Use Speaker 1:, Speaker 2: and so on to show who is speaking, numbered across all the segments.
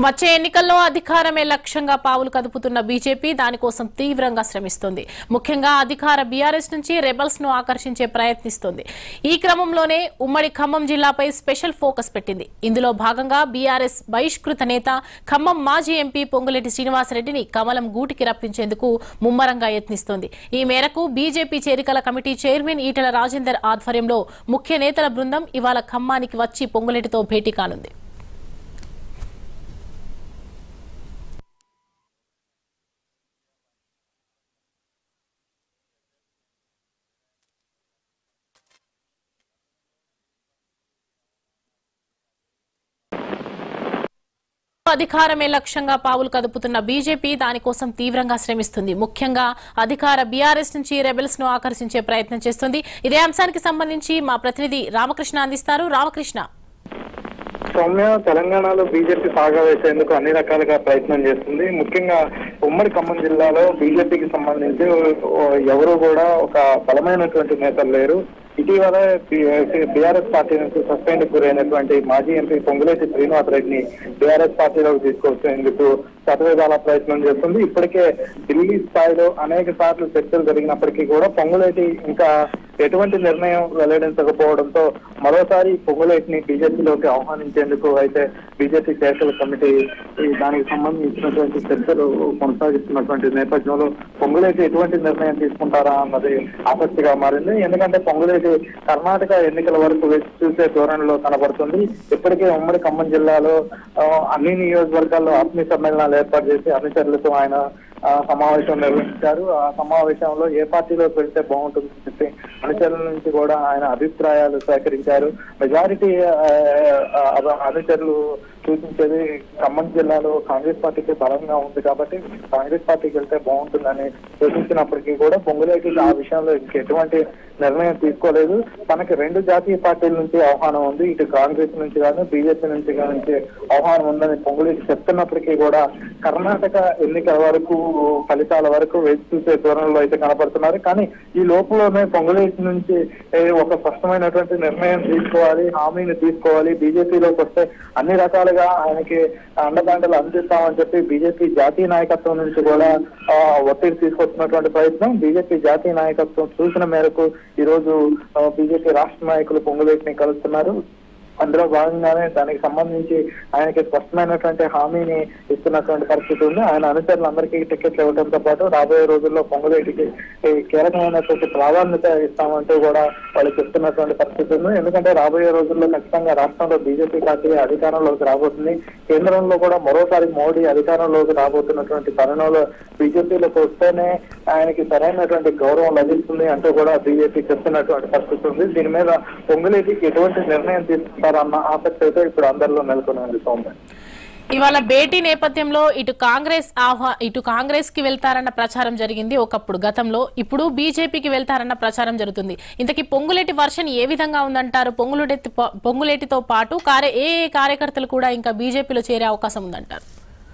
Speaker 1: వచ్చే ఎన్నికల్లో అధికారమే లక్ష్యంగా పావులు కదుపుతున్న బీజేపీ దానికోసం తీవ్రంగా శ్రమిస్తోంది ముఖ్యంగా అధికార బీఆర్ఎస్ నుంచి రెబల్స్ ను ఆకర్షించే ప్రయత్నిస్తోంది ఈ క్రమంలోనే ఉమ్మడి ఖమ్మం జిల్లాపై స్పెషల్ ఫోకస్ పెట్టింది ఇందులో భాగంగా బీఆర్ఎస్ బహిష్కృత నేత ఖమ్మం మాజీ ఎంపీ పొంగులేటి శ్రీనివాసరెడ్డిని కమలం గూటికి రప్పించేందుకు ముమ్మరంగా యత్నిస్తోంది ఈ మేరకు బీజేపీ చేరికల కమిటీ చైర్మన్ ఈటల రాజేందర్ ఆధ్వర్యంలో ముఖ్య నేతల బృందం ఇవాళ ఖమ్మానికి వచ్చి పొంగులేటితో భేటీ కానుంది అధికారమే లక్ష్యంగా పావులు కదుపుతున్న బీజేపీ దానికోసం తీవ్రంగా శ్రమిస్తుంది ముఖ్యంగా అధికార బీఆర్ఎస్ నుంచి రెబెల్స్ ను ఆకర్షించే ప్రయత్నం చేస్తుంది ఇదే అంశానికి సంబంధించి మా ప్రతినిధి రామకృష్ణ అందిస్తారు రామకృష్ణ
Speaker 2: సౌమ్య తెలంగాణలో బీజేపీ సాగా వేసేందుకు అన్ని రకాలుగా ప్రయత్నం చేస్తుంది ముఖ్యంగా ఉమ్మడి ఖమ్మం జిల్లాలో బీజేపీకి సంబంధించి ఓ, ఎవరు కూడా ఒక బలమైనటువంటి నేతలు లేరు ఇటీవల బీఆర్ఎస్ పార్టీ నుంచి సస్పెండ్ గురైనటువంటి మాజీ ఎంపీ పొంగులేటి శ్రీనివాస్ రెడ్డిని బీఆర్ఎస్ పార్టీలోకి తీసుకొచ్చేందుకు శతవిధాల ప్రయత్నం చేస్తుంది ఇప్పటికే ఢిల్లీ స్థాయిలో అనేక సార్లు చర్చలు జరిగినప్పటికీ కూడా పొంగులేటి ఇంకా ఎటువంటి నిర్ణయం వెల్లడించకపోవడంతో మరోసారి పొంగులేటిని బీజేపీలోకి ఆహ్వానించేందుకు అయితే బీజేపీ కేసుల కమిటీ ఈ దానికి సంబంధించినటువంటి చర్చలు కొనసాగిస్తున్నటువంటి నేపథ్యంలో పొంగులేటి ఎటువంటి నిర్ణయం తీసుకుంటారా అన్నది ఆసక్తిగా మారింది ఎందుకంటే పొంగులేటి కర్ణాటక ఎన్నికల వరకు వేచి చూసే ధోరణిలో కనబడుతుంది ఇప్పటికే ఉమ్మడి ఖమ్మం జిల్లాలో ఆ, అన్ని నియోజకవర్గాల్లో ఆత్మీయ సమ్మేళనాలు ఏర్పాటు చేసి అనుచరులతో ఆయన ఆ, సమావేశం నిర్వహించారు ఆ సమావేశంలో ఏ పార్టీలోకి వెళ్తే బాగుంటుందని చెప్పి అనుచరుల నుంచి కూడా ఆయన అభిప్రాయాలు సేకరించారు మెజారిటీ అనుచరులు సూచించేది ఖమ్మం జిల్లాలో కాంగ్రెస్ పార్టీకి బలంగా ఉంది కాబట్టి కాంగ్రెస్ పార్టీకి వెళ్తే బాగుంటుందని సూచించినప్పటికీ కూడా పొంగులేటి ఆ విషయంలో ఇంక ఎటువంటి నిర్ణయం తీసుకోలేదు తనకి రెండు జాతీయ పార్టీల నుంచి ఆహ్వానం ఉంది ఇటు కాంగ్రెస్ నుంచి కానీ బీజేపీ నుంచి కానీ ఆహ్వానం ఉందని పొంగులేటి చెప్తున్నప్పటికీ కూడా కర్ణాటక ఎన్నికల వరకు ఫలితాల వరకు వేచి చూసే ధోరణిలో అయితే కనపడుతున్నారు కానీ ఈ లోపలనే పొంగులేటి నుంచి ఏ, ఒక స్పష్టమైనటువంటి నిర్ణయం తీసుకోవాలి హామీని తీసుకోవాలి బీజేపీలోకి వస్తే అన్ని రకాలుగా ఆయనకి అండదండలు అందిస్తామని చెప్పి బీజేపీ జాతీయ నాయకత్వం నుంచి కూడా ఆ, ఒత్తిడి తీసుకొస్తున్నటువంటి ప్రయత్నం బీజేపీ జాతీయ నాయకత్వం సూచన మేరకు ఈ రోజు బీజేపీ రాష్ట్ర నాయకులు పొంగులేటిని కలుస్తున్నారు అందులో భాగంగానే దానికి సంబంధించి ఆయనకి స్పష్టమైనటువంటి హామీని ఇస్తున్నటువంటి పరిస్థితి ఉంది ఆయన అనుచరులందరికీ టికెట్లు ఇవ్వడంతో పాటు రాబోయే రోజుల్లో పొంగులేటికి ఈ కీలకమైనటువంటి ప్రాధాన్యత ఇస్తామంటూ కూడా వాళ్ళు చెప్తున్నటువంటి పరిస్థితి ఉంది ఎందుకంటే రాబోయే రోజుల్లో ఖచ్చితంగా రాష్ట్రంలో బీజేపీ పార్టీ అధికారంలోకి రాబోతుంది కేంద్రంలో కూడా మరోసారి మోడీ అధికారంలోకి రాబోతున్నటువంటి తరుణంలో బీజేపీలోకి వస్తేనే ఆయనకి సరైనటువంటి గౌరవం లభిస్తుంది అంటూ కూడా బీజేపీ చెప్తున్నటువంటి పరిస్థితి ఉంది దీని మీద పొంగులేటికి ఎటువంటి నిర్ణయం తీసుకుంటారన్న ఆసక్తి అయితే ఇప్పుడు అందరిలో నెలకొని ఉంది సౌమ్య
Speaker 1: ఇవాళ భేటీ నేపథ్యంలో ఇటు కాంగ్రెస్ ఆహ్వా ఇటు కాంగ్రెస్ కి వెళ్తారన్న ప్రచారం జరిగింది ఒకప్పుడు గతంలో ఇప్పుడు బీజేపీకి వెళ్తారన్న ప్రచారం జరుగుతుంది ఇంతకీ పొంగులేటి వర్షన్ ఏ విధంగా ఉందంటారు పొంగులేటి పొంగులేటితో పాటు కార్య ఏ ఏ కార్యకర్తలు కూడా ఇంకా బీజేపీలో చేరే అవకాశం ఉందంటారు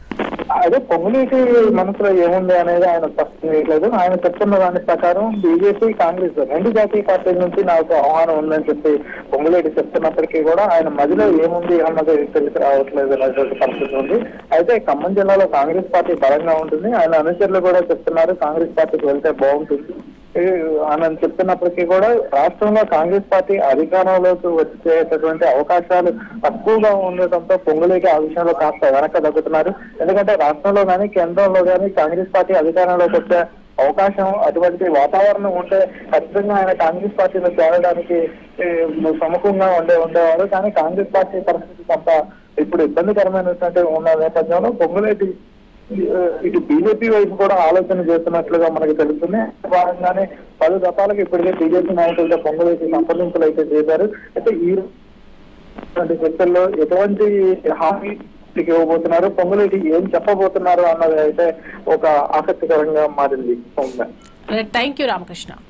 Speaker 2: అదే పొంగులేటి మనసులో ఏముంది అనేది ఆయన స్పష్టం చేయట్లేదు ఆయన చెప్తున్న దాని ప్రకారం బీజేపీ కాంగ్రెస్ రెండు జాతీయ పార్టీల నుంచి నాకు ఆహ్వానం ఉందని చెప్పి పొంగులేటి చెప్తున్నప్పటికీ కూడా ఆయన మధ్యలో ఏముంది అన్నది తెలిసి రావట్లేదు అనేటువంటి పరిస్థితి ఉంది అయితే ఖమ్మం జిల్లాలో కాంగ్రెస్ పార్టీ బలంగా ఉంటుంది ఆయన అనుచరులు కూడా చెప్తున్నారు కాంగ్రెస్ పార్టీకి వెళ్తే బాగుంటుంది ఈ ఆయన చెప్తున్నప్పటికీ కూడా రాష్ట్రంలో కాంగ్రెస్ పార్టీ అధికారంలోకి వచ్చేటటువంటి అవకాశాలు తక్కువగా ఉండటంతో పొంగులేకి ఆ విషయంలో కాస్త వెనక తగ్గుతున్నారు ఎందుకంటే రాష్ట్రంలో కానీ కేంద్రంలో కానీ కాంగ్రెస్ పార్టీ అధికారంలోకి వచ్చే అవకాశం అటువంటి వాతావరణం ఉంటే ఖచ్చితంగా ఆయన కాంగ్రెస్ పార్టీలో చేరడానికి ఈ, ప్రముఖంగా ఉండే ఉండేవారు కానీ కాంగ్రెస్ పార్టీ పరిస్థితి కొంత ఇప్పుడు ఇబ్బందికరమైనటువంటి ఉన్న నేపథ్యంలో పొంగులేటి ఇటు బీజేపీ వైపు కూడా ఆలోచన చేస్తున్నట్లుగా మనకు తెలుస్తుంది భాగంగానే పలు దఫాలకు ఇప్పటికే బీజేపీ నాయకులతో పొంగులేటి సంప్రదింపులు అయితే చేశారు అయితే ఈ ఇటువంటి చర్చల్లో ఎటువంటి హామీ ఇవ్వబోతున్నారు పొంగులేటి ఏం చెప్పబోతున్నారు అన్నది అయితే ఒక ఆసక్తికరంగా మారింది సౌమ్య
Speaker 1: థ్యాంక్ యూ రామకృష్ణ